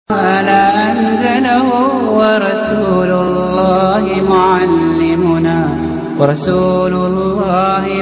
ألا أنزله ورسول الله معلمنا ورسول الله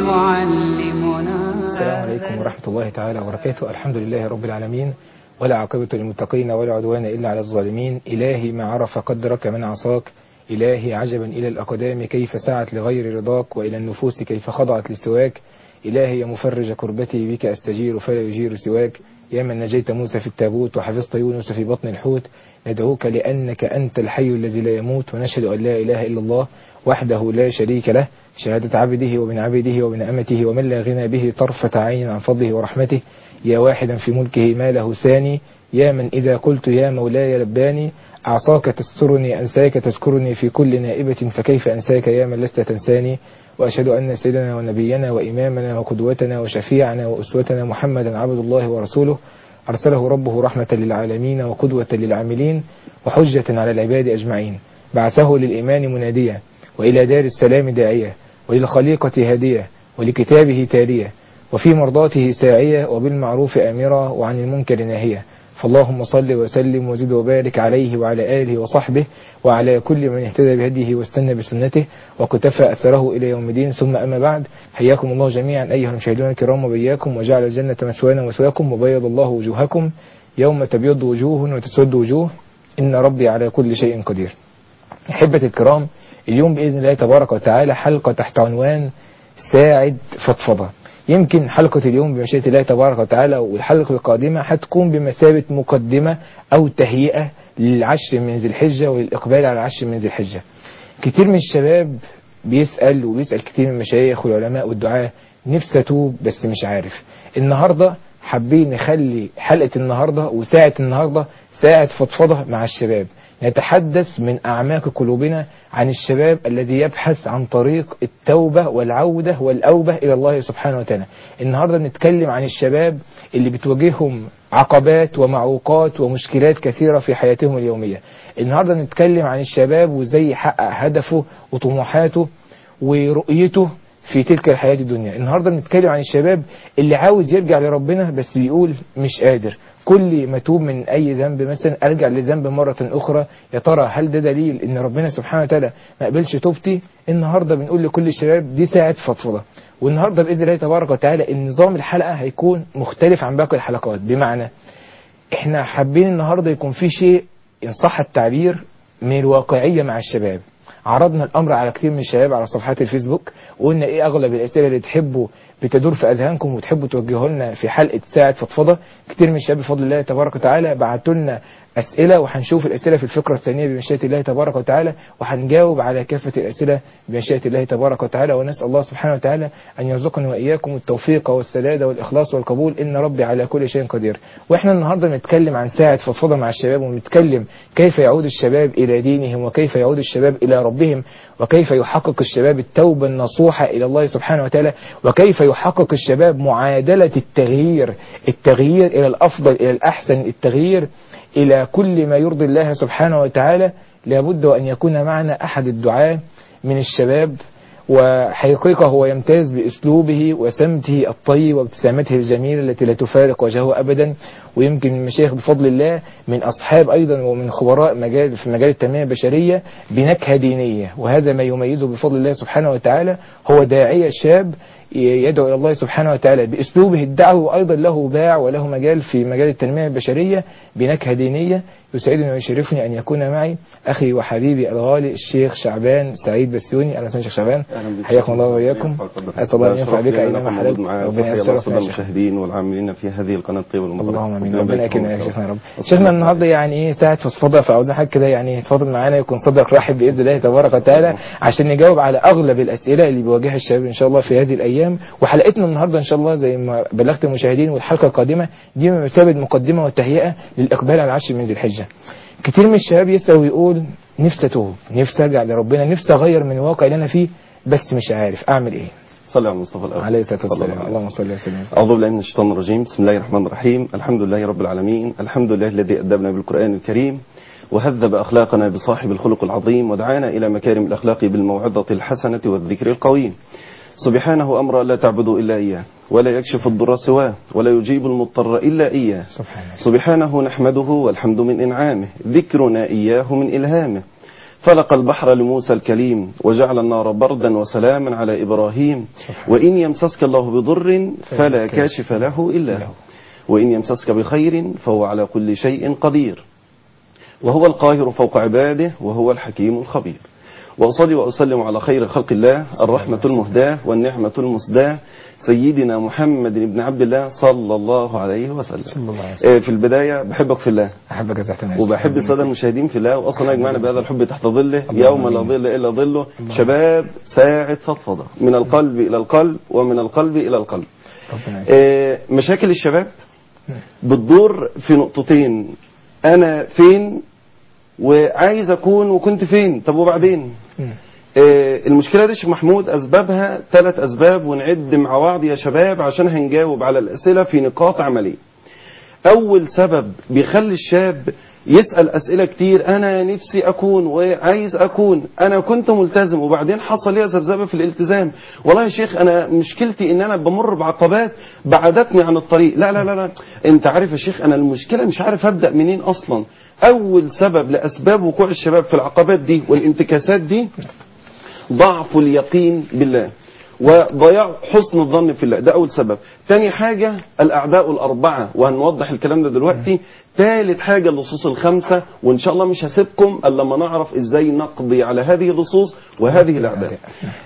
معلمنا السلام عليكم ورحمة الله تعالى وبركاته الحمد لله رب العالمين ولا عاقبة للمتقين ولا عدوان إلا على الظالمين إلهي ما عرف قدرك من عصاك إلهي عجبا إلى الأقدام كيف سعت لغير رضاك وإلى النفوس كيف خضعت لسواك إلهي يا مفرج كربتي بك أستجير فلا يجير سواك يا من نجيت موسى في التابوت وحفظت يونس في بطن الحوت ندعوك لأنك أنت الحي الذي لا يموت ونشهد أن لا إله إلا الله وحده لا شريك له شهادة عبده ومن عبده ومن أمته ومن لا غنى به طرفة عين عن فضله ورحمته يا واحدا في ملكه ما له ثاني يا من إذا قلت يا مولاي لباني أعطاك تسترني أنساك تذكرني في كل نائبة فكيف أنساك يا من لست تنساني وأشهد أن سيدنا ونبينا وإمامنا وقدوتنا وشفيعنا وأسوتنا محمدا عبد الله ورسوله أرسله ربه رحمة للعالمين وقدوة للعاملين وحجة على العباد أجمعين بعثه للإيمان مناديا وإلى دار السلام داعية وللخليقة هادية ولكتابه تالية وفي مرضاته ساعية وبالمعروف آمرة وعن المنكر ناهية فاللهم صل وسلم وزد وبارك عليه وعلى آله وصحبه وعلى كل من اهتدى بهديه واستنى بسنته وكتفى أثره إلى يوم الدين ثم أما بعد حياكم الله جميعا أيها المشاهدون الكرام وبياكم وجعل الجنة مثوانا ومثواكم وبيض الله وجوهكم يوم تبيض وجوه وتسود وجوه إن ربي على كل شيء قدير أحبة الكرام اليوم بإذن الله تبارك وتعالى حلقة تحت عنوان ساعد فضفضة يمكن حلقة اليوم بمشيئة الله تبارك وتعالى والحلقة القادمة هتكون بمثابة مقدمة أو تهيئة للعشر من ذي الحجة وللإقبال على العشر من ذي الحجة كتير من الشباب بيسأل وبيسأل كتير من المشايخ والعلماء والدعاة نفسي أتوب بس مش عارف النهاردة حابين نخلي حلقة النهاردة وساعة النهاردة ساعة فضفضة مع الشباب نتحدث من أعماق قلوبنا عن الشباب الذي يبحث عن طريق التوبة والعودة والأوبة إلى الله سبحانه وتعالى النهاردة بنتكلم عن الشباب اللي بتواجههم عقبات ومعوقات ومشكلات كثيرة في حياتهم اليومية النهاردة بنتكلم عن الشباب وازاي يحقق هدفه وطموحاته ورؤيته في تلك الحياة الدنيا النهاردة بنتكلم عن الشباب اللي عاوز يرجع لربنا بس بيقول مش قادر كل ما توب من أي ذنب مثلا أرجع لذنب مرة أخرى يا ترى هل ده دليل إن ربنا سبحانه وتعالى ما قبلش توبتي النهاردة بنقول لكل الشباب دي ساعة فضفضة والنهاردة بإذن الله تبارك وتعالى النظام الحلقة هيكون مختلف عن باقي الحلقات بمعنى احنا حابين النهاردة يكون في شيء إن صح التعبير من الواقعية مع الشباب عرضنا الأمر على كثير من الشباب على صفحات الفيسبوك وقلنا إيه أغلب الأسئلة اللي تحبوا بتدور في أذهانكم وتحبوا توجهوا لنا في حلقة ساعة فضفضة كتير من الشباب بفضل الله تبارك وتعالى بعتوا لنا أسئلة وهنشوف الأسئلة في الفقرة الثانية بمشيئة الله تبارك وتعالى وهنجاوب على كافة الأسئلة بمشيئة الله تبارك وتعالى ونسأل الله سبحانه وتعالى أن يرزقنا وإياكم التوفيق والسداد والإخلاص والقبول إن ربي على كل شيء قدير وإحنا النهاردة نتكلم عن ساعة فضفضة مع الشباب ونتكلم كيف يعود الشباب إلى دينهم وكيف يعود الشباب إلى ربهم وكيف يحقق الشباب التوبة النصوحة إلى الله سبحانه وتعالى وكيف يحقق الشباب معادلة التغيير التغيير إلى الأفضل إلى الأحسن التغيير إلى كل ما يرضي الله سبحانه وتعالى لابد وأن يكون معنا أحد الدعاة من الشباب وحقيقة هو يمتاز بأسلوبه وسمته الطيب وابتسامته الجميلة التي لا تفارق وجهه أبدا ويمكن المشايخ بفضل الله من أصحاب أيضا ومن خبراء مجال في مجال التنمية البشرية بنكهة دينية وهذا ما يميزه بفضل الله سبحانه وتعالى هو داعية شاب يدعو إلى الله سبحانه وتعالى بأسلوبه الدعوة وأيضا له باع وله مجال في مجال التنمية البشرية بنكهة دينية يسعدني ويشرفني أن يكون معي أخي وحبيبي الغالي الشيخ شعبان سعيد بسيوني أهلا وسهلا شيخ شعبان حياكم الله وإياكم أسأل الله أن ينفع بك أينما حللت ربنا يشرف المشاهدين والعاملين في هذه القناة الطيبة المباركة اللهم امين ربنا يكرمنا يا شيخنا يا رب شيخنا النهارده يعني ايه ساعه فضفضه فعودنا حاجه كده يعني تفضل معانا يكون صدرك رحب باذن الله تبارك وتعالى عشان نجاوب على اغلب الاسئله اللي بيواجهها الشباب ان شاء الله في هذه الايام وحلقتنا النهارده ان شاء الله زي ما بلغت المشاهدين والحلقه القادمه دي بمثابه مقدمه وتهيئه للاقبال على العشر من ذي الحجه كتير من الشباب يسأل ويقول نفسي اتوب نفسي ارجع لربنا نفسي اغير من الواقع اللي انا فيه بس مش عارف اعمل ايه صلى على المصطفى الأول عليه الصلاه والسلام اللهم صل وسلم أعوذ بالله من الشيطان الرجيم بسم الله الرحمن الرحيم الحمد لله رب العالمين الحمد لله الذي أدبنا بالقرآن الكريم وهذب أخلاقنا بصاحب الخلق العظيم ودعانا إلى مكارم الأخلاق بالموعظة الحسنة والذكر القويم سبحانه أمر لا تعبدوا إلا إياه ولا يكشف الضر سواه ولا يجيب المضطر إلا إياه سبحانه سبحانه نحمده والحمد من إنعامه ذكرنا إياه من إلهامه فلق البحر لموسى الكليم وجعل النار بردا وسلاما على إبراهيم وإن يمسسك الله بضر فلا كاشف له إلا هو وإن يمسسك بخير فهو على كل شيء قدير وهو القاهر فوق عباده وهو الحكيم الخبير وأصلي وأسلم على خير خلق الله الرحمة المهداة والنعمة المسداة سيدنا محمد بن عبد الله صلى الله عليه وسلم صلى الله عليه وسلم. آه، في البداية بحبك في الله أحبك يا تحت وبحب السادة المشاهدين في الله وأصلا يجمعنا بهذا الحب تحت ظله يوم لا ظل إلا ظله شباب ساعة فضفضة من القلب إلى القلب ومن القلب إلى القلب ربنا يسلمك. آه، مشاكل الشباب بتدور في نقطتين أنا فين وعايز أكون وكنت فين طب وبعدين مم. آه، المشكلة دي يا شيخ محمود أسبابها ثلاث أسباب ونعد مع بعض يا شباب عشان هنجاوب على الأسئلة في نقاط عملية أول سبب بيخلي الشاب يسأل أسئلة كتير أنا نفسي أكون وعايز أكون أنا كنت ملتزم وبعدين حصل لي ذبذبة في الالتزام والله يا شيخ أنا مشكلتي إن أنا بمر بعقبات بعدتني عن الطريق لا لا لا لا أنت عارف يا شيخ أنا المشكلة مش عارف أبدأ منين أصلا أول سبب لأسباب وقوع الشباب في العقبات دي والانتكاسات دي ضعف اليقين بالله وضياع حسن الظن في الله ده أول سبب تاني حاجة الأعداء الأربعة وهنوضح الكلام ده دلوقتي ثالث حاجة اللصوص الخمسة وإن شاء الله مش هسيبكم إلا لما نعرف إزاي نقضي على هذه اللصوص وهذه الأعداء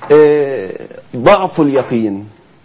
آه، ضعف اليقين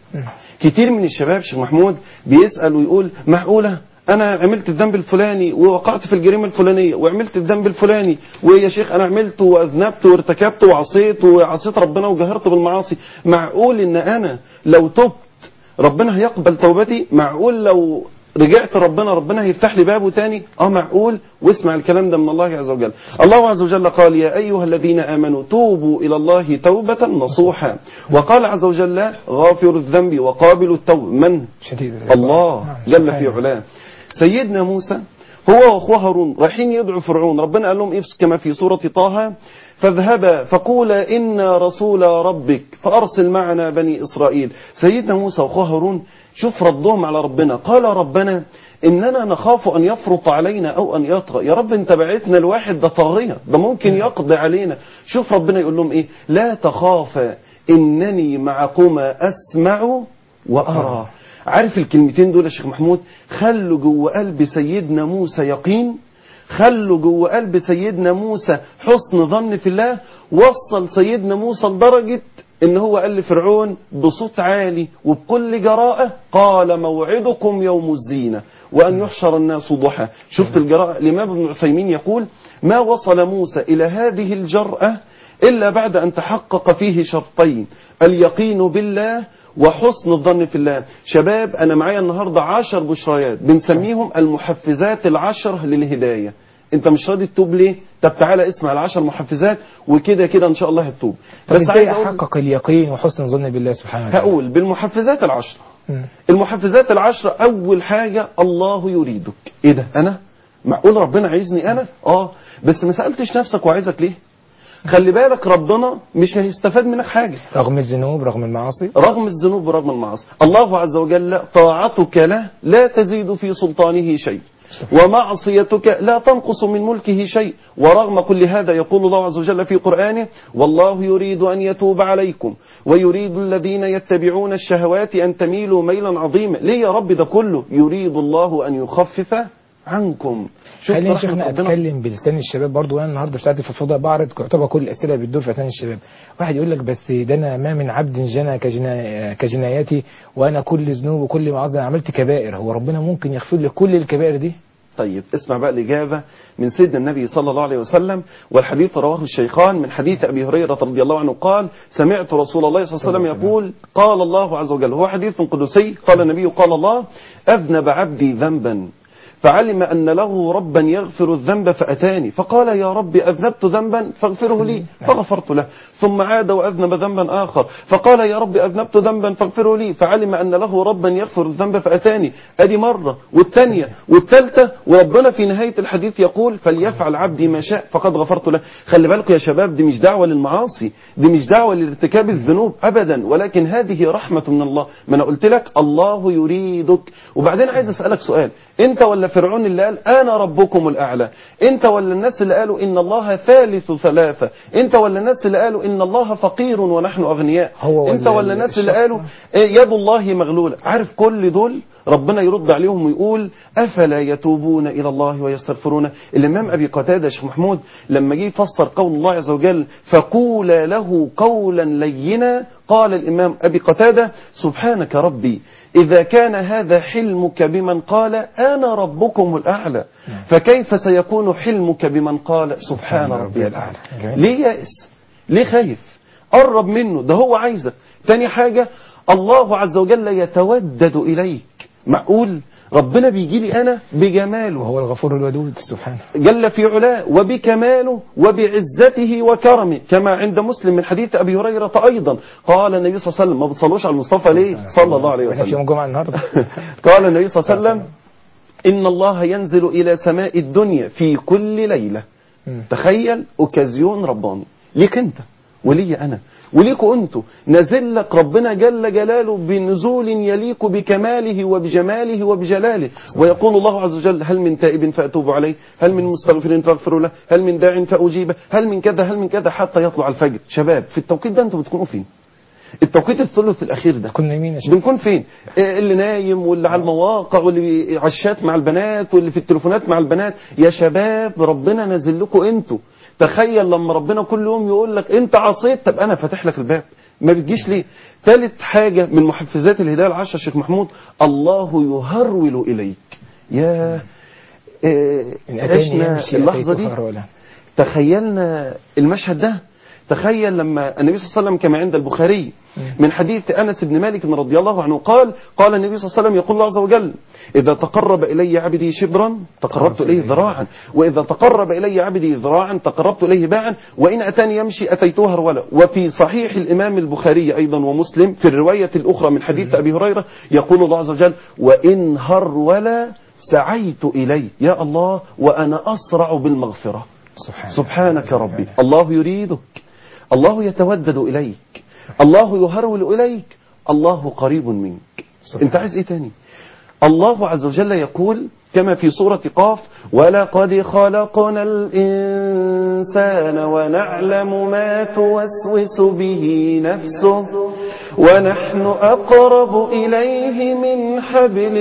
كتير من الشباب شيخ محمود بيسأل ويقول معقولة أنا عملت الذنب الفلاني ووقعت في الجريمة الفلانية وعملت الذنب الفلاني ويا شيخ أنا عملت وأذنبت وارتكبت وعصيت وعصيت ربنا وجهرت بالمعاصي معقول إن أنا لو تبت ربنا هيقبل توبتي معقول لو رجعت ربنا ربنا هيفتح لي بابه تاني اه معقول واسمع الكلام ده من الله عز وجل الله عز وجل قال يا ايها الذين امنوا توبوا الى الله توبه نصوحا وقال عز وجل غافر الذنب وقابل التوب من شديد الله نعم، جل سبحانه. في علاه سيدنا موسى هو واخوه هارون رايحين يدعوا فرعون ربنا قال لهم افس كما في سورة طه فاذهبا فقولا إنا رسول ربك فأرسل معنا بني إسرائيل سيدنا موسى واخوه هارون شوف ردهم على ربنا قال ربنا إننا نخاف أن يفرط علينا أو أن يطغى يا رب أنت بعتنا الواحد ده طاغية ده ممكن يقضي علينا شوف ربنا يقول لهم إيه لا تخافا إنني معكما أسمع وأرى عارف الكلمتين دول يا شيخ محمود خلوا جوه قلب سيدنا موسى يقين خلوا جوه قلب سيدنا موسى حسن ظن في الله وصل سيدنا موسى لدرجة ان هو قال لفرعون بصوت عالي وبكل جراءة قال موعدكم يوم الزينة وأن يحشر الناس ضحى شفت الجراءة الإمام ابن عثيمين يقول ما وصل موسى إلى هذه الجرأة إلا بعد أن تحقق فيه شرطين اليقين بالله وحسن الظن في الله شباب أنا معايا النهاردة عشر بشريات بنسميهم المحفزات العشر للهداية انت مش راضي تتوب ليه طب تعالى اسمع العشر محفزات وكده كده ان شاء الله هتتوب طب بس عايز ازاي أقول احقق اليقين وحسن الظن بالله سبحانه وتعالى هقول بالمحفزات العشر مم. المحفزات العشرة أول حاجة الله يريدك إيه ده أنا معقول ربنا عايزني أنا آه بس ما سألتش نفسك وعايزك ليه خلي بالك ربنا مش هيستفاد منك حاجة رغم الذنوب رغم المعاصي رغم الذنوب ورغم المعاصي الله عز وجل طاعتك له لا تزيد في سلطانه شيء ومعصيتك لا تنقص من ملكه شيء ورغم كل هذا يقول الله عز وجل في قرآنه والله يريد أن يتوب عليكم ويريد الذين يتبعون الشهوات أن تميلوا ميلا عظيما ليه يا رب ده كله يريد الله أن يخفف عنكم شوف خلينا رحمة شيخنا ربنا. اتكلم بلسان الشباب برضو وانا النهارده اشتغلت في الفضاء بعرض يعتبر كل الاسئله بتدور في لسان الشباب واحد يقول لك بس ده انا ما من عبد جنى كجنا كجناياتي وانا كل ذنوب وكل معاصي انا عملت كبائر هو ربنا ممكن يغفر لي كل الكبائر دي طيب اسمع بقى الإجابة من سيدنا النبي صلى الله عليه وسلم والحديث رواه الشيخان من حديث أبي هريرة رضي الله عنه قال سمعت رسول الله صلى الله عليه وسلم يقول قال الله عز وجل هو حديث قدسي قال النبي قال الله أذنب عبدي ذنبا فعلم أن له ربا يغفر الذنب فأتاني فقال يا رب أذنبت ذنبا فاغفره لي فغفرت له ثم عاد وأذنب ذنبا آخر فقال يا رب أذنبت ذنبا فاغفره لي فعلم أن له ربا يغفر الذنب فأتاني أدي مرة والثانية والثالثة وربنا في نهاية الحديث يقول فليفعل عبدي ما شاء فقد غفرت له خلي بالكم يا شباب دي مش دعوة للمعاصي دي مش دعوة لارتكاب الذنوب أبدا ولكن هذه رحمة من الله ما أنا قلت لك الله يريدك وبعدين عايز أسألك سؤال أنت ولا فرعون اللي قال أنا ربكم الأعلى أنت ولا الناس اللي قالوا إن الله ثالث ثلاثة أنت ولا الناس اللي قالوا إن الله فقير ونحن أغنياء هو أنت ولا ولا الناس اللي الشخص. قالوا إيه يد الله مغلولة عارف كل دول ربنا يرد عليهم ويقول أفلا يتوبون إلى الله ويستغفرون الإمام أبي قتادة شيخ محمود لما جه يفسر قول الله عز وجل فقولا له قولا لينا قال الإمام أبي قتادة سبحانك ربي إذا كان هذا حلمك بمن قال أنا ربكم الأعلى فكيف سيكون حلمك بمن قال سبحان ربي الأعلى جميل. ليه يائس ليه خايف قرب منه ده هو عايزك تاني حاجة الله عز وجل يتودد إليك معقول ربنا بيجي لي أنا بجماله وهو الغفور الودود سبحانه جل في علاه وبكماله وبعزته وكرمه كما عند مسلم من حديث أبي هريرة أيضا قال النبي صلى الله عليه وسلم ما بتصلوش على المصطفى ليه صلى الله عليه احنا في يوم وسلم الجمعة النهاردة قال النبي صلى الله عليه وسلم إن الله ينزل إلى سماء الدنيا في كل ليلة مم. تخيل اوكازيون رباني ليك انت ولي انا وليكوا انتوا نازل لك ربنا جل جلاله بنزول يليق بكماله وبجماله وبجلاله ويقول الله عز وجل هل من تائب فاتوب عليه هل من مستغفر فاغفر له هل من داع فاجيبه هل من كذا هل من كذا حتى يطلع الفجر شباب في التوقيت ده انتوا بتكونوا فين التوقيت الثلث الاخير ده كنا يمين يا شيخ بنكون فين إيه اللي نايم واللي على المواقع واللي بي- على الشات مع البنات واللي في التليفونات مع البنات يا شباب ربنا نازل لكم انتوا تخيل لما ربنا كل يوم يقول لك انت عصيت طب انا فاتح لك الباب ما بتجيش ليه ثالث حاجة من محفزات الهداية العشرة شيخ محمود الله يهرول إليك يا إيه إن أتاني عشنا يمشي اللحظة أتيت دي هرولا. تخيلنا المشهد ده تخيل لما النبي صلى الله عليه وسلم كما عند البخاري من حديث أنس بن مالك رضي الله عنه قال قال النبي صلى الله عليه وسلم يقول الله عز وجل إذا تقرب إلي عبدي شبرا تقربت إليه ذراعا وإذا تقرب إلي عبدي ذراعا تقربت إليه باعا وإن أتاني يمشي أتيته هرولا وفي صحيح الإمام البخاري أيضا ومسلم في الرواية الأخرى من حديث أبي هريرة يقول الله عز وجل وإن هرولا سعيت إليه يا الله وأنا أسرع بالمغفرة سبحانه سبحانك ربي الله يريدك الله يتودد إليك الله يهرول إليك الله قريب منك سبحان. انت عايز ايه تاني الله عز وجل يقول كما في سورة قاف ولقد خلقنا الإنسان ونعلم ما توسوس به نفسه ونحن أقرب إليه من حبل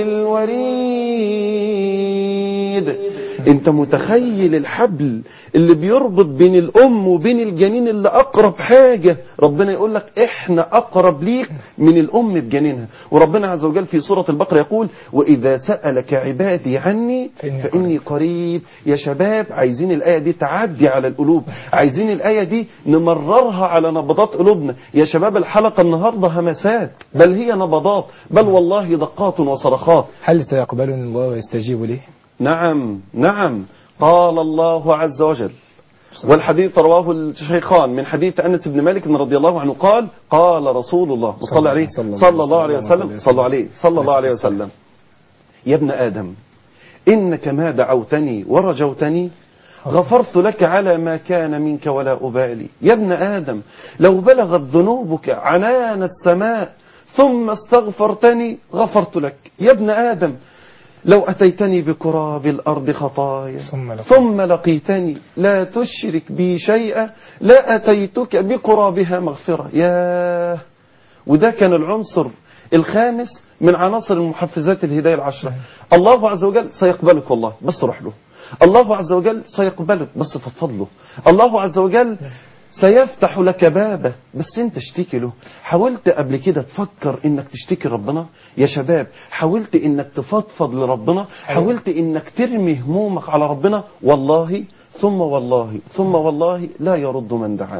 الوريد انت متخيل الحبل اللي بيربط بين الام وبين الجنين اللي اقرب حاجة ربنا يقول لك احنا اقرب ليك من الام بجنينها وربنا عز وجل في سورة البقرة يقول واذا سألك عبادي عني فإني فاني قريب يا شباب عايزين الاية دي تعدي على القلوب عايزين الاية دي نمررها على نبضات قلوبنا يا شباب الحلقة النهاردة همسات بل هي نبضات بل والله دقات وصرخات هل سيقبلني الله ويستجيب لي نعم نعم قال الله عز وجل والحديث رواه الشيخان من حديث أنس بن مالك رضي الله عنه قال قال رسول الله صلى عليه صلى الله- صلى الله عليه صلى الله وسلم عليه صلى عليه صلى الله عليه وسلم يا ابن آدم إنك ما دعوتني ورجوتني غفرت لك على ما كان منك ولا أبالي يا ابن آدم لو بلغت ذنوبك عنان السماء ثم استغفرتني غفرت لك يا ابن آدم لو أتيتني بكراب الأرض خطايا ثم لقيت- ثم لقيتني لا تشرك بي شيئا لا أتيتك بقرابها مغفرة ياه وده كان العنصر الخامس من عناصر المحفزات الهداية العشرة الله عز وجل سيقبلك والله بس روح له الله عز وجل سيقبلك بس فضفض له الله عز وجل سيفتح لك بابه بس انت اشتكي له حاولت قبل كده تفكر انك تشتكي ربنا يا شباب حاولت انك تفضفض لربنا حاولت انك ترمي همومك على ربنا والله ثم والله ثم والله لا يرد من دعاه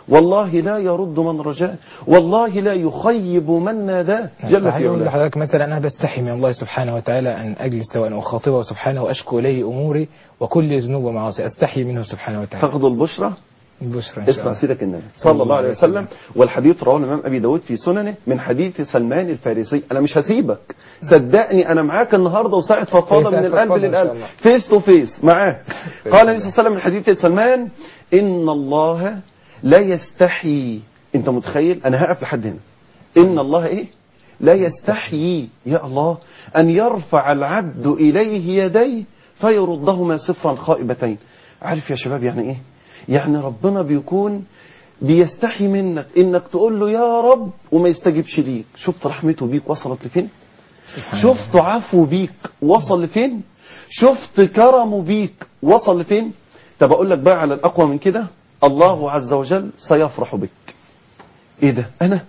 والله لا يرد من رجاه والله لا يخيب من ناداه جل في فهل يقول علاه لحضرتك مثلا انا بستحي من الله سبحانه وتعالى ان اجلس وان اخاطبه سبحانه واشكو اليه اموري وكل ذنوب ومعاصي استحي منه سبحانه وتعالى تاخذ البشرى البشرى ان شاء اسمع الله سيدك النبي صلى الله عليه وسلم والحديث رواه الامام ابي داود في سننه من حديث سلمان الفارسي انا مش هسيبك صدقني انا معاك النهارده وساعه فضفاضه في من ساعة القلب فضفاضة إن شاء للقلب الله. فيس تو فيس معاك قال النبي صلى الله عليه وسلم من حديث سلمان ان الله لا يستحي انت متخيل انا هقف لحد هنا ان الله ايه لا يستحيي يا الله ان يرفع العبد اليه يديه فيردهما صفرا خائبتين عارف يا شباب يعني ايه يعني ربنا بيكون بيستحي منك انك تقول له يا رب وما يستجيبش ليك شفت رحمته بيك وصلت لفين سبحان شفت عفو بيك وصل لفين شفت كرمه بيك وصل لفين طب اقول لك بقى على الاقوى من كده الله عز وجل سيفرح بك ايه ده انا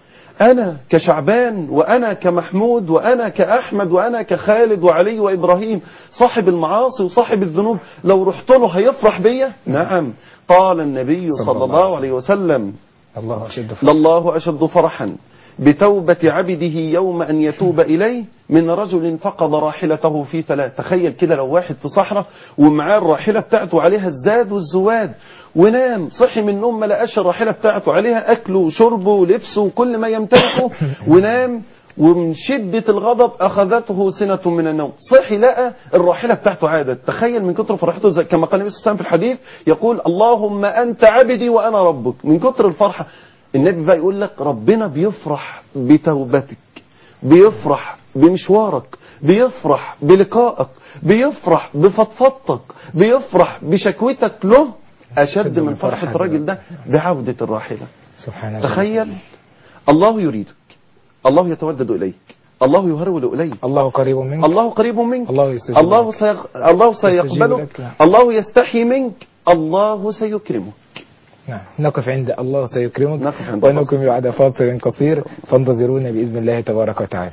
انا كشعبان وانا كمحمود وانا كاحمد وانا كخالد وعلي وابراهيم صاحب المعاصي وصاحب الذنوب لو رحت له هيفرح بيا نعم قال النبي صلى الله عليه وسلم الله اشد فرحا. لله أشد فرحا بتوبة عبده يوم أن يتوب إليه من رجل فقد راحلته في ثلاث تخيل كده لو واحد في صحراء ومعاه الراحلة بتاعته عليها الزاد والزواد ونام صحي من النوم ما لقاش الراحلة بتاعته عليها أكله وشربه ولبسه وكل ما يمتلكه ونام ومن شدة الغضب أخذته سنة من النوم صحي لقى الراحلة بتاعته عادت تخيل من كتر فرحته زي كما قال النبي صلى الله عليه وسلم في الحديث يقول اللهم أنت عبدي وأنا ربك من كتر الفرحة النبي بقى يقول لك ربنا بيفرح بتوبتك بيفرح بمشوارك بيفرح بلقائك بيفرح بفضفضتك بيفرح بشكوتك له أشد من فرحة الراجل ده بعودة الراحلة سبحان الله تخيل الله يريدك الله يتودد إليك الله يهرول إليك الله قريب منك الله قريب منك الله يستجيب الله, لك. سيق... الله يستجيب سيقبلك لك، لا. الله يستحي منك الله سيكرمك نعم نقف عند الله سيكرمك نقف عند ونكمل بعد فاصل قصير فانتظرونا بإذن الله تبارك وتعالى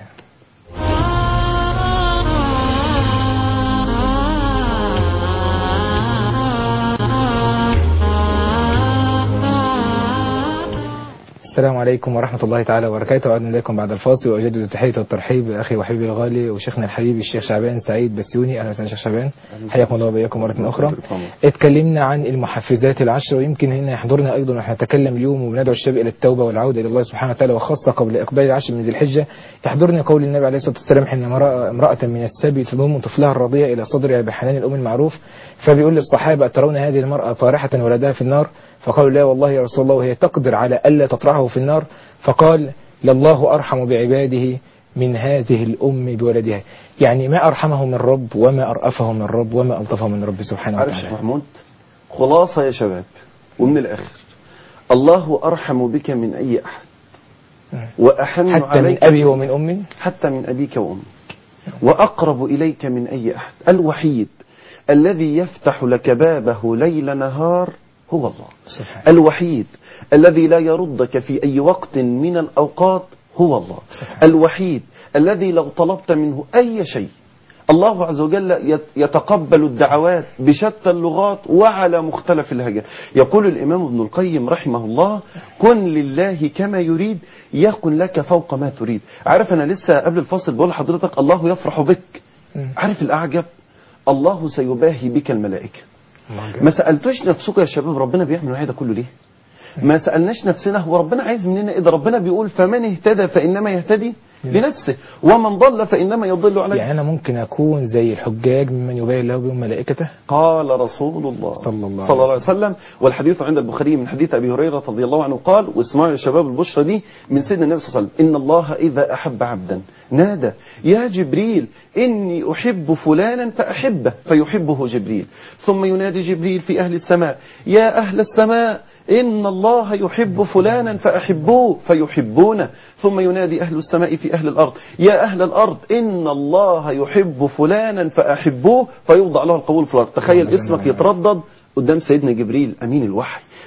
السلام عليكم ورحمة الله تعالى وبركاته وعدنا إليكم بعد الفاصل وأجدد التحية والترحيب بأخي وحبيبي الغالي وشيخنا الحبيب الشيخ شعبان سعيد بسيوني أهلا وسهلا شيخ شعبان حياكم الله وبياكم مرة أخرى اتكلمنا عن المحفزات العشر ويمكن هنا يحضرنا أيضا ونحن نتكلم اليوم وبندعو الشباب إلى التوبة والعودة إلى الله سبحانه وتعالى وخاصة قبل إقبال العشر من ذي الحجة يحضرني قول النبي عليه الصلاة والسلام حين امرأة, امرأة من السبي تضم طفلها الرضيع إلى صدرها بحنان الأم المعروف فبيقول للصحابة ترون هذه المرأة طارحة ولدها في النار فقالوا لا والله يا رسول الله وهي تقدر على ألا تطرحه في النار فقال لله أرحم بعباده من هذه الأم بولدها يعني ما أرحمه من رب وما أرأفه من رب وما ألطفه من رب سبحانه عارف شيخ وتعالى محمود خلاصة يا شباب ومن الآخر الله أرحم بك من أي أحد وأحن حتى من عليك أبي ومن أمي حتى من أبيك وأمك وأقرب إليك من أي أحد الوحيد الذي يفتح لك بابه ليل نهار هو الله سبحانه الوحيد الذي لا يردك في أي وقت من الأوقات هو الله الوحيد الذي لو طلبت منه أي شيء الله عز وجل يت- يتقبل الدعوات بشتى اللغات وعلى مختلف اللهجات يقول الإمام ابن القيم رحمه الله كن لله كما يريد يكن لك فوق ما تريد عارف أنا لسه قبل الفاصل بقول لحضرتك الله يفرح بك مم. عارف الأعجب الله سيباهي بك الملائكة الله ما سألتوش نفسكم يا شباب ربنا بيعمل معايا ده كله ليه ما سألناش نفسنا هو ربنا عايز مننا ايه ده ربنا بيقول فمن اهتدى فإنما يهتدي لنفسه ومن ضل فإنما يضل عليه يعني أنا ممكن أكون زي الحجاج ممن يباهي الله بهم ملائكته قال رسول الله صلى الله صلى الله عليه وسلم والحديث عند البخاري من حديث أبي هريرة رضي الله عنه قال واسمعوا يا شباب البشرى دي من سيدنا النبي صلى الله عليه وسلم إن الله إذا أحب عبدا نادى يا جبريل إني أحب فلانا فأحبه فيحبه جبريل ثم ينادي جبريل في أهل السماء يا أهل السماء إن الله يحب فلانا فأحبوه فيحبونه ثم ينادي أهل السماء في أهل الأرض يا أهل الأرض إن الله يحب فلانا فأحبوه فيوضع له القبول في الأرض تخيل اسمك يتردد قدام سيدنا جبريل أمين الوحي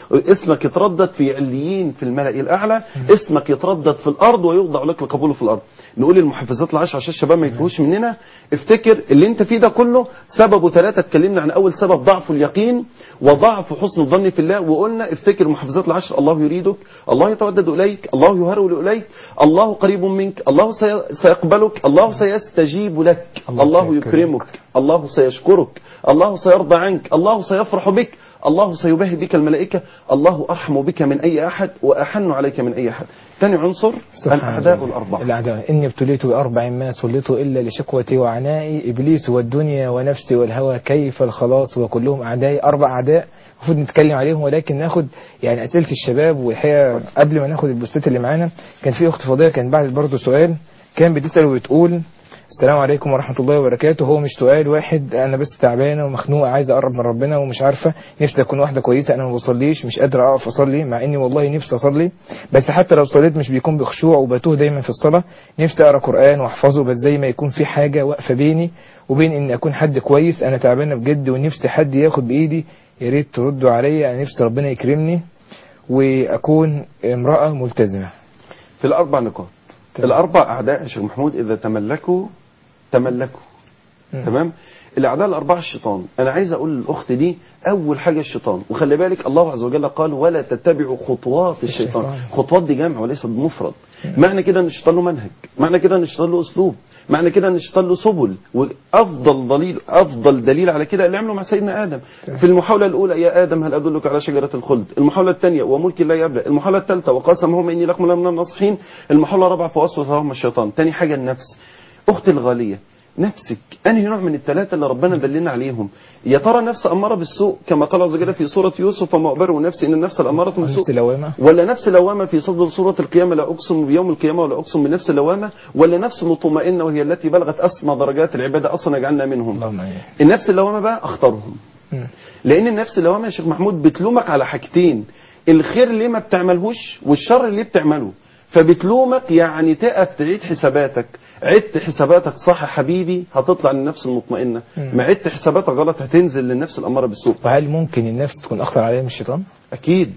اسمك يتردد في عليين في الملأ الأعلى اسمك يتردد في الأرض ويوضع لك القبول في الأرض نقول المحفزات العشر عشان الشباب ما يتوهوش مننا افتكر اللي انت فيه ده كله سببه ثلاثة اتكلمنا عن أول سبب ضعف اليقين وضعف حسن الظن في الله وقلنا افتكر المحفزات العشر الله يريدك الله يتودد إليك الله يهرول إليك الله قريب منك الله سي- سيقبلك الله سيستجيب لك الله الله سيكرمك. يكرمك الله سيشكرك الله سيرضى عنك الله سيفرح بك الله سيباهي بك الملائكة الله أرحم بك من أي أحد وأحن عليك من أي أحد ثاني عنصر سبحان الأعداء الله. الأربعة الأعداء إني ابتليت بأربع ما سلطت إلا لشكوتي وعنائي إبليس والدنيا ونفسي والهوى كيف الخلاص وكلهم أعدائي أربع أعداء المفروض نتكلم عليهم ولكن ناخد يعني أسئلة الشباب والحقيقة قبل ما ناخد البوستات اللي معانا كان في أخت فاضية كانت بعد برضه سؤال كان بتسأل وبتقول السلام عليكم ورحمة الله وبركاته هو مش سؤال واحد أنا بس تعبانة ومخنوقة عايزة أقرب من ربنا ومش عارفة نفسي أكون واحدة كويسة أنا ما بصليش مش قادرة أقف أصلي مع إني والله نفسي أصلي بس حتى لو صليت مش بيكون بخشوع وبتوه دايما في الصلاة نفسي أقرأ قرآن وأحفظه بس زي ما يكون في حاجة واقفة بيني وبين إني أكون حد كويس أنا تعبانة بجد ونفسي حد ياخد بإيدي يا ريت تردوا عليا أنا نفسي ربنا يكرمني وأكون امرأة ملتزمة في الأربع نقاط تمام. الأربع أعداء يا شيخ محمود إذا تملكوا تملكوا مم. تمام الأعداء الأربعة الشيطان أنا عايز أقول للأخت دي أول حاجة الشيطان وخلي بالك الله عز وجل قال ولا تتبعوا خطوات الشيطان الشيطان. خطوات دي جمع وليس مفرد معنى كده أن الشيطان له منهج معنى كده أن الشيطان له أسلوب معنى كده أن الشيطان له سبل وأفضل دليل أفضل دليل على كده اللي عمله مع سيدنا آدم في المحاولة الأولى يا آدم هل أدلك على شجرة الخلد المحاولة الثانية وملك لا يبلى المحاولة الثالثة وقسمهما إني لكم من الناصحين المحاولة الرابعة فوسوس لهما الشيطان ثاني حاجة النفس أختي الغالية نفسك أنهي نوع من الثلاثة اللي ربنا دلنا عليهم يا ترى نفس أمارة بالسوء كما قال عز وجل في سورة يوسف وما أبرئ نفسي إن النفس الأمارة نفس بالسوء لوامة ولا نفس لوامة في صدر سورة القيامة لا أقسم بيوم القيامة ولا أقسم بنفس اللوامة ولا نفس مطمئنة وهي التي بلغت أسمى درجات العبادة أصلا يجعلنا منهم اللهم آمين النفس اللوامة بقى أختارهم مم. لأن النفس اللوامة يا شيخ محمود بتلومك على حاجتين الخير ليه ما بتعملهوش والشر ليه بتعمله فبتلومك يعني تقف تعيد حساباتك عدت حساباتك صح يا حبيبي هتطلع للنفس المطمئنة مم. ما عدت حساباتك غلط هتنزل للنفس الأمارة بالسوء وهل ممكن النفس تكون أخطر عليها من الشيطان؟ أكيد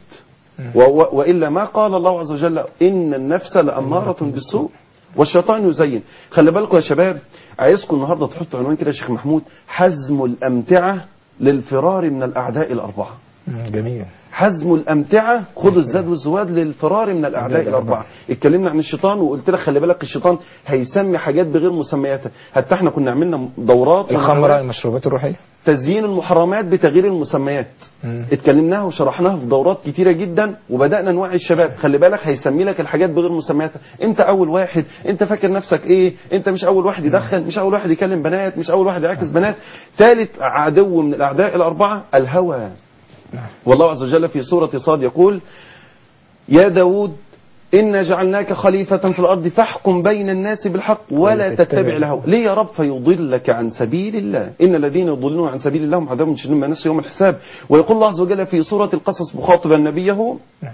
و و وإلا ما قال الله عز وجل إن النفس لأمارة بالسوء والشيطان يزين خلي بالكم يا شباب عايزكم النهاردة تحطوا عنوان كده يا شيخ محمود حزم الأمتعة للفرار من الأعداء الأربعة مم. جميل حزم الأمتعة خذ الزاد والزواد للفرار من الأعداء الأربعة اتكلمنا عن الشيطان وقلت لك خلي بالك الشيطان هيسمي حاجات بغير مسمياتها حتى احنا كنا عملنا دورات الخمرة المشروبات الروحية تزيين المحرمات بتغيير المسميات مم. اتكلمناها وشرحناها في دورات كتيرة جدا وبدأنا نوعي الشباب خلي بالك هيسمي لك الحاجات بغير مسمياتها انت اول واحد انت فاكر نفسك ايه انت مش اول واحد يدخن مش اول واحد يكلم بنات مش اول واحد يعاكس بنات ثالث عدو من الاعداء الاربعة الهوى نعم. والله عز وجل في سورة صاد يقول يا داود إنا جعلناك خليفة في الأرض فاحكم بين الناس بالحق ولا ولا تتبع تتبع الهوى ليه يا رب فيضلك عن سبيل الله إن الذين يضلون عن سبيل الله هم عذاب شديد ما نسوا يوم الحساب ويقول الله عز وجل في سورة القصص مخاطبا نبيه نعم.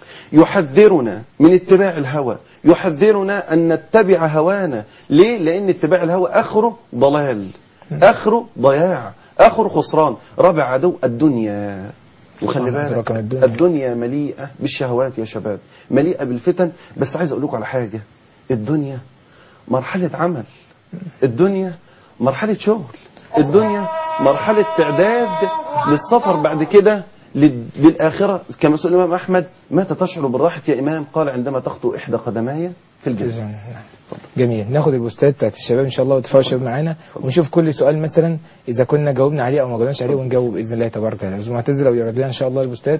يحذرنا من اتباع الهوى يحذرنا أن نتبع هوانا ليه؟ لأن اتباع الهوى آخره ضلال آخره ضياع آخره خسران رابع عدو الدنيا وخلي طبعاً بالك أدراك ما الدنيا. الدنيا مليئة بالشهوات يا شباب مليئة بالفتن بس عايز أقول لكم على حاجة الدنيا مرحلة عمل الدنيا مرحلة شغل الدنيا مرحلة تعداد للسفر بعد كده لل- للآخرة كما سئل الإمام أحمد متى تشعر بالراحة يا إمام قال عندما تخطو إحدى قدماي في الجنة نعم. جميل ناخد البوستات بتاعت الشباب ان شاء الله وتفاعل الشباب معانا ونشوف كل سؤال مثلا اذا كنا جاوبنا عليه او ما جاوبناش عليه ونجاوب باذن الله تبارك وتعالى استاذ معتز لو يرد لنا ان شاء الله البوستات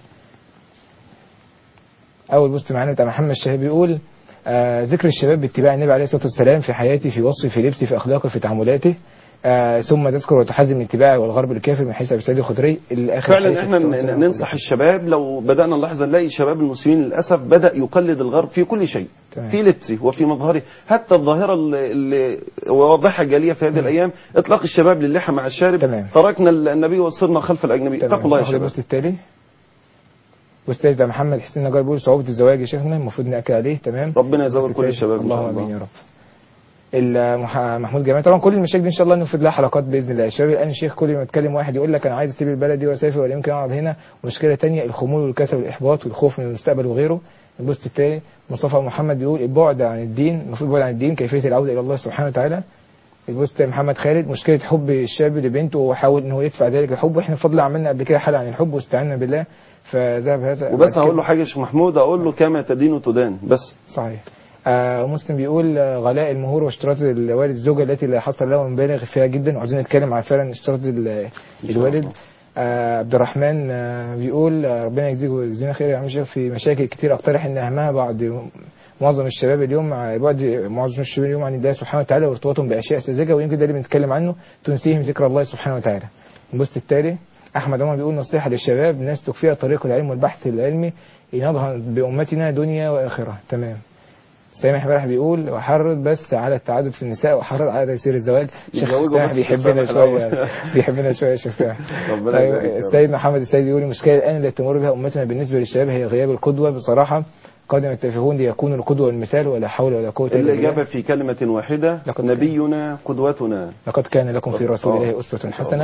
اول بوست معانا بتاع محمد الشهاب بيقول آه ذكر الشباب باتباع النبي عليه الصلاه والسلام في حياتي في وصفي في لبسي في اخلاقي في تعاملاته آه ثم تذكر وتحزم من اتباعي والغرب الكافر من حيث ابي سعيد الخدري الاخر فعلا احنا ن- ننصح الشباب لو بدأنا نلاحظ نلاقي شباب المسلمين للأسف بدأ يقلد الغرب في كل شيء تمام. في لبسه وفي مظهره حتى الظاهرة اللي- اللي واضحة جالية في هذه الأيام إطلاق الشباب للحى مع الشارب تمام. تركنا النبي وصرنا خلف الأجنبي تمام. اتقوا الله يا ناخد شباب البوست التالي البوست ده محمد حسين نجار بيقول صعوبة الزواج يا شيخنا المفروض نأكد عليه تمام ربنا يزود البوست كل التالي. الشباب إن شاء اللهم الله. امين يا رب المح- محمود جمال طبعا كل المشاكل دي ان شاء الله نفرد لها حلقات باذن الله الشباب الان الشيخ كل ما يتكلم واحد يقول لك انا عايز اسيب البلد دي واسافر ولا يمكن اقعد هنا ومشكله تانية الخمول والكسل والاحباط والخوف من المستقبل وغيره البوست التاني مصطفى محمد بيقول البعد عن الدين المفروض البعد عن الدين كيفيه العوده الى الله سبحانه وتعالى البوست محمد خالد مشكله حب الشاب لبنته وحاول ان هو يدفع ذلك الحب واحنا بفضل الله عملنا قبل كده حلقه عن الحب واستعنا بالله فذهب هذا وبس هقول له حاجه يا شيخ محمود اقول له كما تدين تدان بس صحيح آه مسلم بيقول آه، غلاء المهور واشتراط الوالد الزوجة التي لا حصل لها مبالغ فيها جدا وعايزين نتكلم على فعلا اشتراط ال- الوالد آه عبد الرحمن آه بيقول آه ربنا يجزيك ويجزينا خير يا عم الشيخ في مشاكل كتير اقترح ان اهمها بعد معظم الشباب اليوم ع- بعد معظم الشباب اليوم عن الله سبحانه وتعالى وارتباطهم باشياء ساذجه ويمكن ده اللي بنتكلم عنه تنسيهم ذكر الله سبحانه وتعالى البوست التالي احمد عمر بيقول نصيحه للشباب ناس تكفيها طريق العلم والبحث العلمي لنضهر بامتنا دنيا واخره تمام سامح امبارح بيقول وحرض بس على التعدد في النساء وحرض على تيسير الزواج شيخ يتزوجوا سامح بس بيحبنا في شويه الأول. بيحبنا شويه يا شيخ سامح ربنا طيب يبارك يا رب. السيد محمد السيد بيقول المشكله الان التي تمر بها امتنا بالنسبه للشباب هي غياب القدوه بصراحه قد يتفقون ليكونوا القدوه والمثال ولا حول ولا قوه الا الاجابه بالله في كلمه واحده لقد نبينا قدوتنا لقد كان لكم في رسول الله اسوه حسنه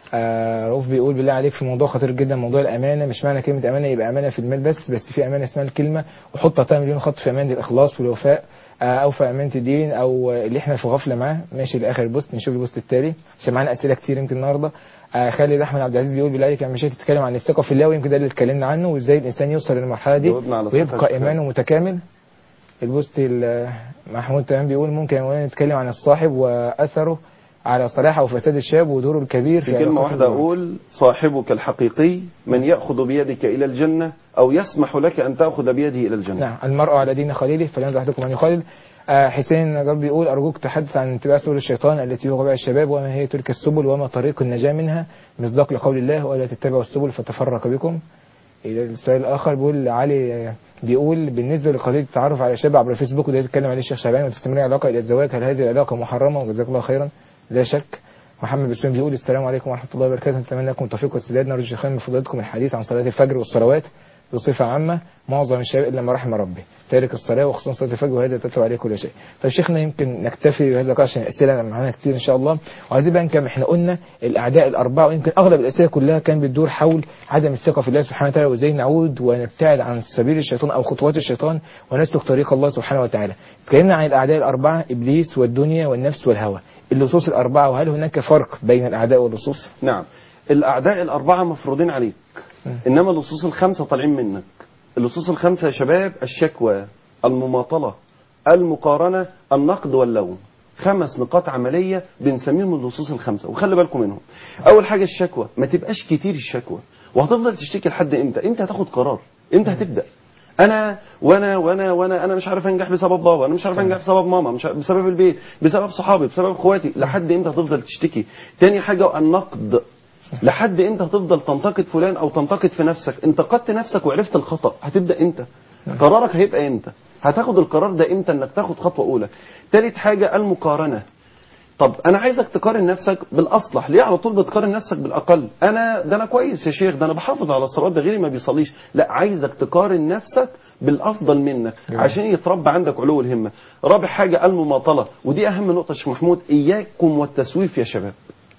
آه رؤوف بيقول بالله عليك في موضوع خطير جدا موضوع الامانه مش معنى كلمه امانه يبقى امانه في المال بس بس في امانه اسمها الكلمه وحط تحتها مليون خط في امانه الاخلاص والوفاء آه او في امانه الدين او اللي احنا في غفله معاه ماشي لاخر البوست نشوف البوست التالي عشان معانا اسئله كتير يمكن النهارده آه خالد احمد عبد العزيز بيقول بالله عليك مش تتكلم عن الثقه في الله ويمكن ده اللي اتكلمنا عنه وازاي الانسان يوصل للمرحله دي جاوبنا على صفحة ويبقى ايمانه متكامل البوست ال- محمود تمام بيقول ممكن يا مولانا نتكلم عن الصاحب واثره على صلاح او فساد الشاب ودوره الكبير في كلمة علاقته واحدة بالوالد. أقول صاحبك الحقيقي من يأخذ بيدك إلى الجنة أو يسمح لك أن تأخذ بيده إلى الجنة نعم المرء على دين خليله فلينظر احدكم من يخالل آه حسين نجار بيقول ارجوك تحدث عن اتباع سبل الشيطان التي يوغى بها الشباب وما هي تلك السبل وما طريق النجاة منها مصداق لقول الله ولا تتبعوا السبل فتفرق بكم إلى السؤال الاخر بيقول علي آه، بيقول بالنسبه لقضيه التعرف على شاب عبر الفيسبوك وده يتكلم عليه الشيخ شعبان وتستمر العلاقه الى الزواج هل هذه العلاقه محرمه وجزاك الله خيرا لا شك محمد بسام بيقول السلام عليكم ورحمه الله وبركاته نتمنى لكم التوفيق والسداد نرجو شيخان من فضيلتكم الحديث عن صلاه الفجر والصلوات بصفة عامة معظم الشباب إلا ما رحم ربي تارك الصلاة وخصوصا صلاة الفجر وهذا تتبع عليه كل شيء طيب شيخنا يمكن نكتفي بهذا اللقاء عشان الأسئلة معانا كتير إن شاء الله وعايزين بقى نكمل إحنا قلنا الأعداء الأربعة ويمكن أغلب الأسئلة كلها كان بتدور حول عدم الثقة في الله سبحانه وتعالى وإزاي نعود ونبتعد عن سبيل الشيطان أو خطوات الشيطان ونسلك طريق الله سبحانه وتعالى اتكلمنا عن الأعداء الأربعة إبليس والدنيا والنفس والهوى اللصوص الأربعة وهل هناك فرق بين الأعداء واللصوص؟ نعم الأعداء الأربعة مفروضين عليك إنما اللصوص الخمسة طالعين منك اللصوص الخمسة يا شباب الشكوى المماطلة المقارنة النقد واللوم خمس نقاط عملية بنسميهم اللصوص الخمسة وخلي بالكم منهم أول حاجة الشكوى ما تبقاش كتير الشكوى وهتفضل تشتكي لحد إمتى أنت هتاخد قرار أنت هتبدأ انا وانا وانا وانا انا مش عارف انجح بسبب بابا انا مش عارف انجح بسبب ماما مش عارف بسبب البيت بسبب صحابي بسبب اخواتي لحد امتى هتفضل تشتكي تاني حاجه النقد لحد امتى هتفضل تنتقد فلان او تنتقد في نفسك انتقدت نفسك وعرفت الخطا هتبدا امتى قرارك هيبقى امتى هتاخد القرار ده امتى انك تاخد خطوه اولى تالت حاجه المقارنه طب انا عايزك تقارن نفسك بالاصلح ليه على طول بتقارن نفسك بالاقل انا ده انا كويس يا شيخ ده انا بحافظ على الصلاه ده غيري ما بيصليش لا عايزك تقارن نفسك بالافضل منك جميل. عشان يتربى عندك علو الهمه رابع حاجه المماطله ودي اهم نقطه يا شيخ محمود اياكم والتسويف يا شباب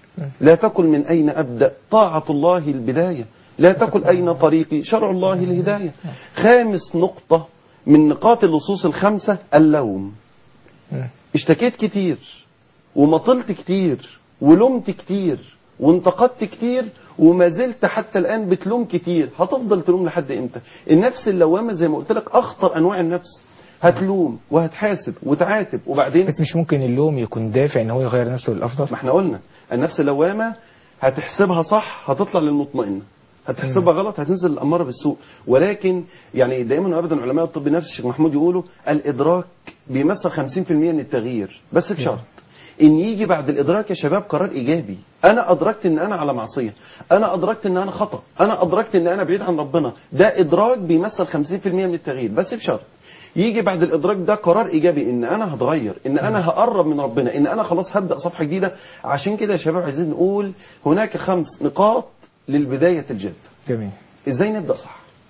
لا تقل من اين ابدا طاعه الله البدايه لا تقل اين طريقي شرع الله الهدايه خامس نقطه من نقاط اللصوص الخمسه اللوم اشتكيت كتير ومطلت كتير ولمت كتير وانتقدت كتير وما زلت حتى الآن بتلوم كتير هتفضل تلوم لحد امتى النفس اللوامة زي ما قلت لك أخطر أنواع النفس هتلوم وهتحاسب وتعاتب وبعدين بس مش ممكن اللوم يكون دافع ان هو يغير نفسه للافضل ما احنا قلنا النفس اللوامة هتحسبها صح هتطلع للمطمئنة هتحسبها غلط هتنزل الأمارة بالسوء ولكن يعني دايما وابدا علماء الطب النفسي الشيخ محمود يقولوا الإدراك بيمثل 50% من التغيير بس بشرط ان يجي بعد الادراك يا شباب قرار ايجابي انا ادركت ان انا على معصيه انا ادركت ان انا خطا انا ادركت ان انا بعيد عن ربنا ده ادراك بيمثل 50% من التغيير بس بشرط يجي بعد الادراك ده قرار ايجابي ان انا هتغير ان انا هقرب من ربنا ان انا خلاص هبدا صفحه جديده عشان كده يا شباب عايزين نقول هناك خمس نقاط للبدايه الجاده جميل ازاي نبدا صح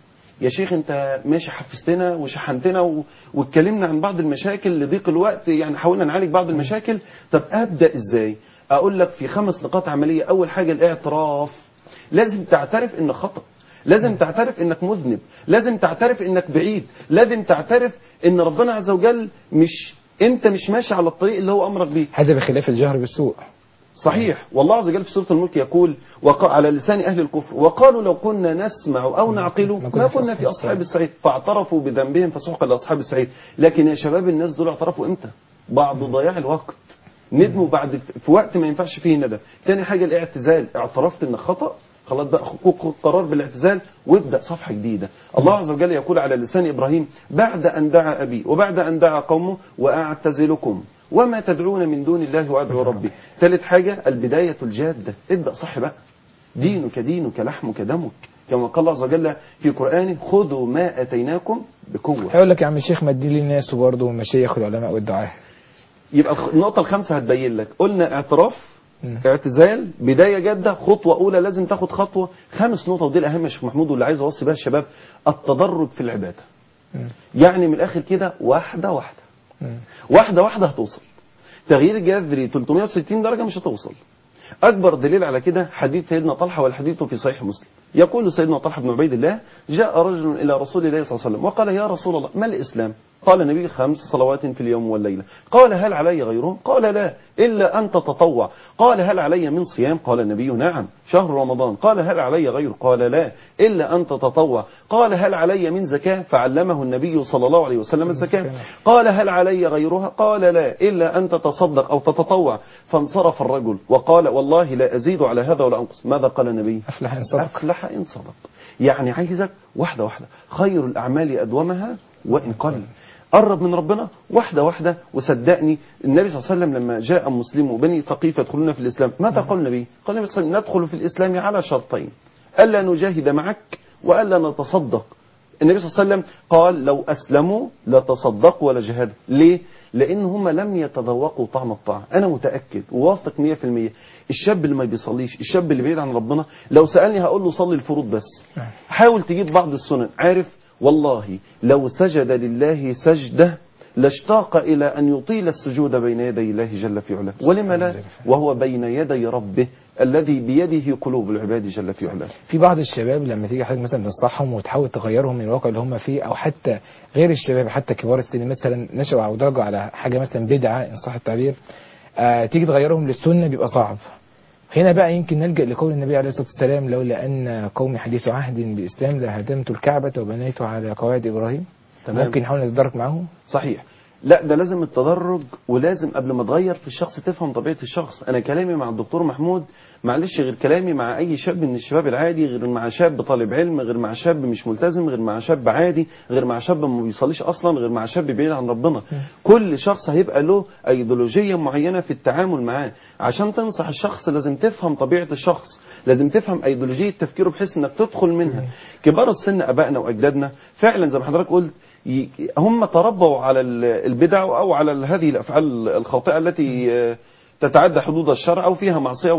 يا شيخ انت ماشي حفزتنا وشحنتنا و... واتكلمنا عن بعض المشاكل لضيق الوقت يعني حاولنا نعالج بعض المشاكل طب ابدا ازاي اقول لك في خمس نقاط عمليه اول حاجه الاعتراف لازم تعترف انك خطأ لازم تعترف انك مذنب لازم تعترف انك بعيد لازم تعترف ان ربنا عز وجل مش انت مش ماشي على الطريق اللي هو امرك بيه هذا بخلاف الجهر بالسوء صحيح والله عز وجل في سورة الملك يقول وق... على لسان أهل الكفر وقالوا لو كنا نسمع أو نعقل ما كنا في أصحاب السعيد فاعترفوا بذنبهم فسحقا لأصحاب السعيد لكن يا شباب الناس دول اعترفوا إمتى بعد ضياع الوقت ندموا بعد في وقت ما ينفعش فيه ندم تاني حاجة الاعتزال اعترفت إنك خطأ خلاص بقى خد قرار بالاعتزال وابدأ صفحة جديدة الله عز وجل يقول على لسان إبراهيم بعد أن دعا أبي وبعد أن دعا قومه وأعتزلكم وما تدعون من دون الله وأدعو ربي ثالث حاجة البداية الجادة ابدأ صح بقى دينك دينك لحمك دمك كما قال الله عز وجل في قرآنه خذوا ما أتيناكم بقوة هيقول لك يا عم الشيخ ما تدين للناس وبرضه المشايخ والعلماء والدعاة يبقى الخ- النقطة الخامسة هتبين لك قلنا اعتراف مم. اعتزال بداية جادة خطوة أولى لازم تاخد خطوة خامس نقطة ودي الأهم يا شيخ محمود واللي عايز أوصي بها الشباب التدرج في العبادة مم. يعني من الآخر كده واحدة واحدة مم. واحدة واحدة هتوصل تغيير جذري 360 درجة مش هتوصل أكبر دليل على كده حديث سيدنا طلحة والحديث في صحيح مسلم يقول سيدنا طلحة بن عبيد الله جاء رجل إلى رسول الله صلى الله عليه وسلم وقال يا رسول الله ما الإسلام قال النبي خمس صلوات في اليوم والليلة قال هل علي غيرهم قال لا إلا أن تتطوع قال هل علي من صيام قال النبي نعم شهر رمضان قال هل علي غيره قال لا إلا أن تتطوع قال هل علي من زكاة فعلمه النبي صلى الله عليه وسلم الزكاة قال هل علي غيرها قال لا إلا أن تتصدق أو تتطوع فانصرف الرجل وقال والله لا أزيد على هذا ولا أنقص ماذا قال النبي أفلح إن صدق أفلح إن صدق يعني عايزك واحدة واحدة خير الأعمال أدومها وإن قل قرب من ربنا واحدة واحدة وصدقني النبي صلى الله عليه وسلم لما جاء مسلم وبني ثقيف يدخلون في الإسلام ماذا قال النبي؟ قال النبي صلى الله عليه وسلم ندخل في الإسلام على شرطين ألا نجاهد معك وألا نتصدق النبي صلى الله عليه وسلم قال لو أسلموا لتصدقوا ولا جهادوا ليه؟ لأن هم لم يتذوقوا طعم الطاعة أنا متأكد وواثق 100% الشاب اللي ما بيصليش الشاب اللي بعيد عن ربنا لو سألني هقول له صلي الفروض بس نعم. حاول تجيب بعض السنن عارف والله لو سجد لله سجدة لاشتاق إلى أن يطيل السجود بين يدي الله جل في علاه ولم لا وهو بين يدي ربه الذي بيده قلوب العباد جل في علاه في بعض الشباب لما تيجي حضرتك مثلا تنصحهم وتحاول تغيرهم من الواقع اللي هم فيه او حتى غير الشباب حتى كبار السن مثلا نشأوا او درجوا على حاجه مثلا بدعه ان صح التعبير آه تيجي تغيرهم للسنه بيبقى صعب هنا بقى يمكن نلجأ لقول النبي عليه الصلاة والسلام لولا أن قومي حديث عهد بالإسلام لهدمت الكعبة وبنيت على قواعد إبراهيم تمام. ممكن نحاول نتدرك معاهم صحيح لا ده لازم التدرج ولازم قبل ما تغير في الشخص تفهم طبيعة الشخص أنا كلامي مع الدكتور محمود معلش غير كلامي مع أي شاب من الشباب العادي غير مع شاب طالب علم غير مع شاب مش ملتزم غير مع شاب عادي غير مع شاب ما بيصليش أصلا غير مع شاب بعيد عن ربنا كل شخص هيبقى له أيديولوجية معينة في التعامل معاه عشان تنصح الشخص لازم تفهم طبيعة الشخص لازم تفهم أيديولوجية تفكيره بحيث انك تدخل منها كبار السن ابائنا واجدادنا فعلا زي ما حضرتك قلت ي- هم تربوا على ال- البدع او على ال- هذه الافعال الخاطئه التي آه، تتعدى حدود الشرع او فيها معصيه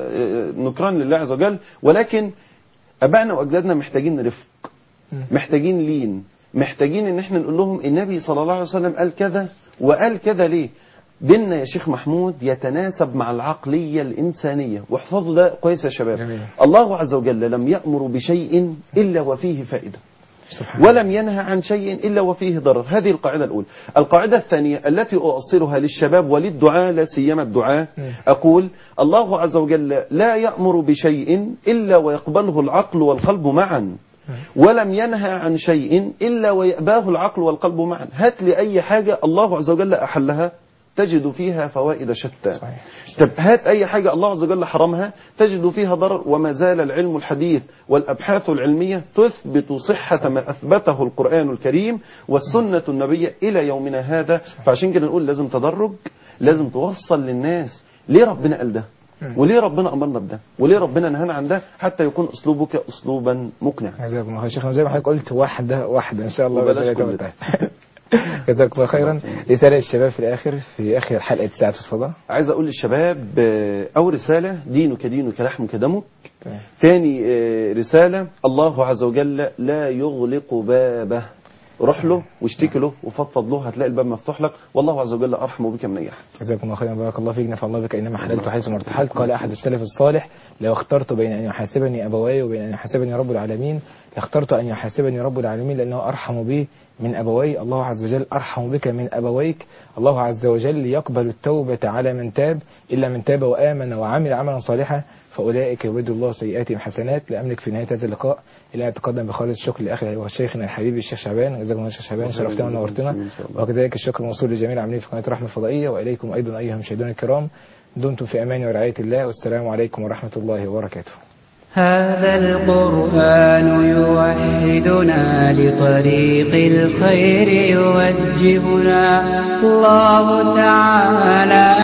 ونكران لله عز وجل ولكن ابائنا واجدادنا محتاجين رفق محتاجين لين محتاجين ان احنا نقول لهم النبي صلى الله عليه وسلم قال كذا وقال كذا ليه ديننا يا شيخ محمود يتناسب مع العقلية الإنسانية واحفظوا ده كويس يا شباب جميل. الله عز وجل لم يأمر بشيء إلا وفيه فائدة سبحان ولم ينهى عن شيء إلا وفيه ضرر هذه القاعدة الأولى القاعدة الثانية التي أؤصلها للشباب وللدعاء لا سيما الدعاء مم. أقول الله عز وجل لا يأمر بشيء إلا ويقبله العقل والقلب معا ولم ينهى عن شيء إلا ويأباه العقل والقلب معا هات لي أي حاجة الله عز وجل أحلها تجد فيها فوائد شتى صحيح. طب هات أي حاجة الله عز وجل حرمها تجد فيها ضرر وما زال العلم الحديث والأبحاث العلمية تثبت صحة ما أثبته القرآن الكريم والسنة النبية إلى يومنا هذا فعشان كده نقول لازم تدرج لازم توصل للناس ليه ربنا قال ده وليه ربنا أمرنا بده وليه ربنا نهانا عن ده حتى يكون أسلوبك أسلوبا مقنعا جزاكم الله خير شيخنا زي ما حضرتك قلت واحدة واحدة إن شاء الله وبلاش بإذن الله كل تعالى. جزاك الله خيرا رسالة الشباب في الآخر في آخر حلقة ساعة الفضاء عايز اقول للشباب آه، اول رساله دينك دينك لحمك دمك تمام. تاني آه، رساله الله عز وجل لا يغلق بابه روح له واشتكي له وفضفض له هتلاقي الباب مفتوح لك والله عز وجل ارحم بك من اي احد جزاكم الله خيرا بارك الله فيك نفع الله بك اينما حللت حيث ما ارتحلت قال احد السلف الصالح لو اخترت بين ان يحاسبني ابواي وبين ان يحاسبني رب العالمين لاخترت ان يحاسبني رب العالمين لانه ارحم بي من ابوي الله عز وجل ارحم بك من ابويك الله عز وجل يقبل التوبه على من تاب الا من تاب وامن وعمل عملا صالحا فاولئك يبدل الله سيئاتهم حسنات لا املك في نهايه هذا اللقاء الا ان اتقدم بخالص الشكر لاخي وشيخنا الحبيب الشيخ شعبان جزاكم الله شيخ شعبان شرفتنا ونورتنا وكذلك الشكر موصول لجميع العاملين في قناه رحمه الفضائيه واليكم ايضا ايها المشاهدون الكرام دمتم في امان ورعايه الله والسلام عليكم ورحمه الله وبركاته هذا القرآن يوحدنا لطريق الخير يوجهنا الله تعالى